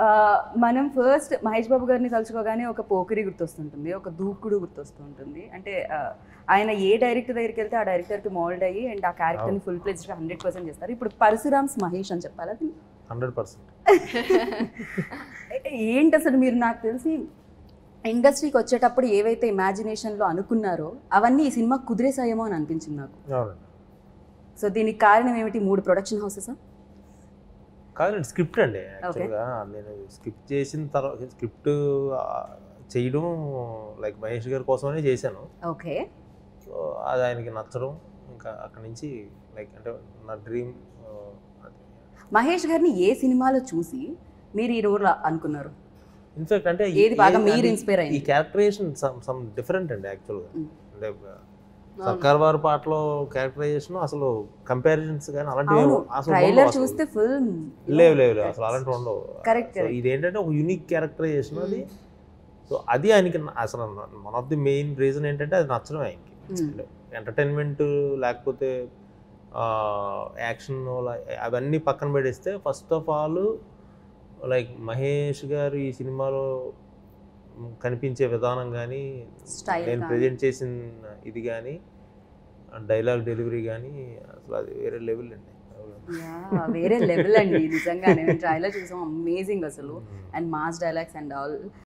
ఆ, మనం ఫస్ట్ మహేష్ బాబు గారిని తలుచుకోగానే ఒక పోకిరి గుర్తొస్తుంటుంది ఒక దూకుడు గుర్తొస్తుంటుంది అంటే ఆ, ఆయన ఏ డైరెక్టర్ దగ్గరికి వెళ్తే ఆ డైరెక్టర్కి మోల్డ్ అయ్యి అండ్ ఆ క్యారెక్టర్ని ఫుల్ ప్లేజ్గా హండ్రెడ్ పర్సెంట్ చేస్తారు ఇప్పుడు పరశురామ్స్ మహేష్ అని చెప్పాలి అది హండ్రెడ్ పర్సెంట్ ఏంటి అసలు మీరు నాకు తెలిసి ఇండస్ట్రీకి వచ్చేటప్పుడు ఏవైతే ఇమాజినేషన్లో అనుకున్నారో అవన్నీ ఈ సినిమా కుదిరేసాయేమో అని అనిపించింది నాకు అవునండి సో దీనికి కారణం ఏమిటి మూడు ప్రొడక్షన్ హౌసెస్ కాదండి స్క్రిప్ట్ అండి యాక్చువల్గా నేను స్క్రిప్ట్ చేసిన తర్వాత స్క్రిప్ట్ చేయడం లైక్ మహేష్ గారి కోసమనే చేశాను ఓకే సో అది ఆయనకి నచ్చడం ఇంకా అక్కడి నుంచి లైక్ అంటే నా డ్రీమ్ మహేష్ గారిని ఏ సినిమాలో చూసి మీరు ఈ రోల్ అనుకున్నారు ఇన్ఫాక్ట్ అంటే ఈ- ఏది బాగా ఏ- మీరు అది- inspire అయింది? ఈ క్యారెక్టరైజేషన్ సమ్ సమ్ డిఫరెంట్ అండి యాక్చువల్గా Mm. అంటే సర్కార్ వారి పాటలో క్యారెక్టరైజేషన్ అసలు కంపారిజన్స్ కానీ అలాంటివి అవును ఏమో అసలు ట్రైలర్ ఉండవు అసలు. చూస్తే ఫుల్ లేవు లేవు లేవు అసలు అలాంటివి ఉండవు Correct, సో correct. ఇదేంటంటే ఒక యూనిక్ క్యారెక్టరైజేషన్ అది సో అది ఆయనకి న- అసలు one of the main reason ఏంటంటే అది నచ్చడం ఆయనకి Mm. ఎంటర్టైన్మెంట్ లేకపోతే యాక్షన్ అవన్నీ పక్కన పెడేస్తే first of all like Mahesh గారు ఈ సినిమాలో కనిపించే విధానం కానీ Style నేను కానీ. ప్రజెంట్ చేసిన ఇది కానీ డైలాగ్ డెలివరీ కానీ అసలు అది వేరే లెవెల్ అండి వేరే లెవెల్ అండి నిజంగానే మేము ట్రైలర్ చూసాం అమేజింగ్ అసలు and mass dialogues and all